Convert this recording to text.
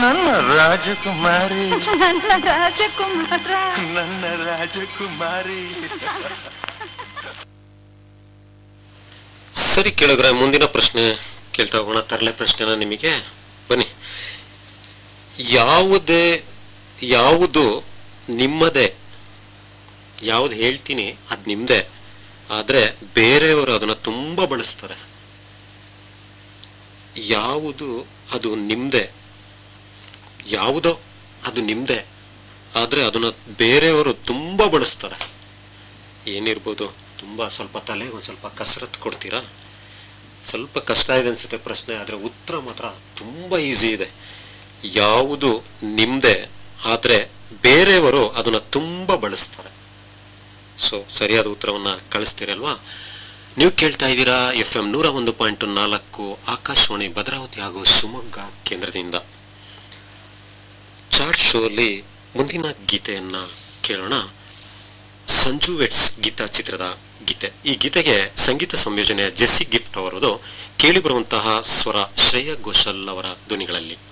ನನ್ನ ರಾಜಕುಮಾರಿ ನನ್ನ ರಾಜಕುಮಾರ ನನ್ನ ರಾಜಕುಮಾರಿ ಸರಿ ಕೇಳಿದ್ರೆ ಮುಂದಿನ ಪ್ರಶ್ನೆ ಕೇಳ್ತಾ ಹೋಗೋಣ ತರಲೆ ಪ್ರಶ್ನೆನ ನಿಮಗೆ ಬನ್ನಿ ಯಾವುದೇ ಯಾವುದು ನಿಮ್ಮದೇ ಯಾವ್ದು ಹೇಳ್ತೀನಿ ಅದು ನಿಮ್ಮದೇ ಆದರೆ ಬೇರೆಯವರು ಅದನ್ನು ತುಂಬ ಬಳಸ್ತಾರೆ ಯಾವುದು ಅದು ನಿಮ್ಮದೇ ಯಾವುದೋ ಅದು ನಿಮ್ಮದೇ ಆದರೆ ಅದನ್ನು ಬೇರೆಯವರು ತುಂಬ ಬಳಸ್ತಾರೆ ಏನಿರ್ಬೋದು ತುಂಬ ಸ್ವಲ್ಪ ತಲೆಗೆ ಒಂದು ಸ್ವಲ್ಪ ಕಸರತ್ತು ಕೊಡ್ತೀರಾ ಸ್ವಲ್ಪ ಕಷ್ಟ ಇದೆ ಅನ್ಸುತ್ತೆ ಪ್ರಶ್ನೆ ಆದರೆ ಉತ್ತರ ಮಾತ್ರ ತುಂಬ ಈಸಿ ಇದೆ ಯಾವುದು ನಿಮ್ಮದೇ ಆದರೆ ಬೇರೆಯವರು ಅದನ್ನು ತುಂಬ ಬಳಸ್ತಾರೆ ಸೊ ಸರಿಯಾದ ಉತ್ತರವನ್ನು ಕಳಿಸ್ತೀರಲ್ವಾ ನೀವು ಕೇಳ್ತಾ ಇದ್ದೀರಾ ಎಫ್ ಎಂ ನೂರ ಒಂದು ಪಾಯಿಂಟ್ ನಾಲ್ಕು ಆಕಾಶವಾಣಿ ಭದ್ರಾವತಿ ಹಾಗೂ ಶಿವಮೊಗ್ಗ ಕೇಂದ್ರದಿಂದ ಚಾರ್ಟ್ ಶೋ ಅಲ್ಲಿ ಮುಂದಿನ ಗೀತೆಯನ್ನ ಕೇಳೋಣ ಸಂಜು ವೆಟ್ಸ್ ಗೀತಾ ಚಿತ್ರದ ಗೀತೆ ಈ ಗೀತೆಗೆ ಸಂಗೀತ ಸಂಯೋಜನೆ ಜೆಸ್ಸಿ ಗಿಫ್ಟ್ ಅವರದು ಕೇಳಿಬರುವಂತಹ ಸ್ವರ ಶ್ರೇಯಾ ಘೋಷಲ್ ಅವರ ಧ್ವನಿಗಳಲ್ಲಿ